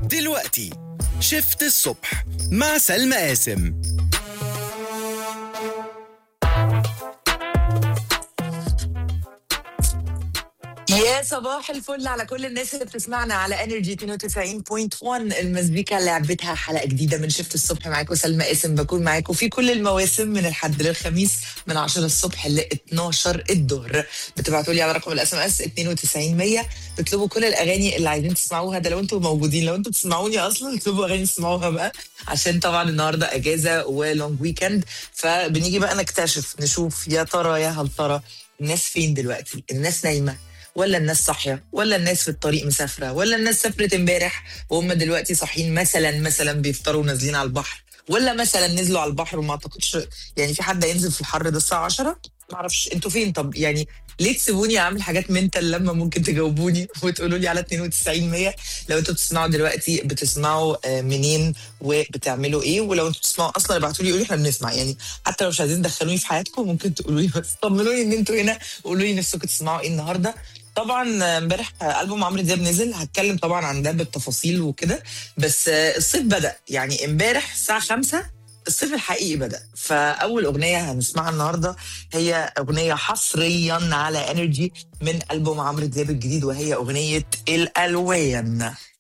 دلوقتي شفت الصبح مع سلمى قاسم يا صباح الفل على كل الناس اللي بتسمعنا على انرجي 92.1 المزيكا لعبتها حلقه جديده من شفت الصبح معاكم سلمى قاسم بكون معاكم في كل المواسم من الحد للخميس من 10 الصبح ل 12 الظهر بتبعتوا لي على رقم الاس ام اس 92100 تطلبوا كل الاغاني اللي عايزين تسمعوها ده لو انتم موجودين لو انتم بتسمعوني اصلا اطلبوا اغاني تسمعوها بقى عشان طبعا النهارده اجازه ولونج ويكند فبنيجي بقى نكتشف نشوف يا ترى يا هل ترى الناس فين دلوقتي الناس نايمه ولا الناس صاحيه ولا الناس في الطريق مسافره ولا الناس سافرت امبارح وهم دلوقتي صاحيين مثلا مثلا بيفطروا نازلين على البحر ولا مثلا نزلوا على البحر وما اعتقدش يعني في حد هينزل في الحر ده الساعه 10 ما اعرفش انتوا فين طب يعني ليه تسيبوني اعمل حاجات منتال لما ممكن تجاوبوني وتقولوا لي على 92 100 لو انتوا بتسمعوا دلوقتي بتسمعوا آه، منين وبتعملوا ايه ولو انتوا بتسمعوا اصلا ابعتوا لي قولوا احنا بنسمع يعني حتى لو مش عايزين تدخلوني في حياتكم ممكن تقولوا لي بس طمنوني ان انتوا هنا وقولوا لي نفسكم تسمعوا ايه النهارده طبعا آه، امبارح آه، البوم عمرو دياب نزل هتكلم طبعا عن ده بالتفاصيل وكده بس آه، الصيف بدا يعني امبارح الساعه 5 الصيف الحقيقي بدأ فأول أغنية هنسمعها النهاردة هي أغنية حصريا على انرجي من ألبوم عمرو دياب الجديد وهي أغنية الألوان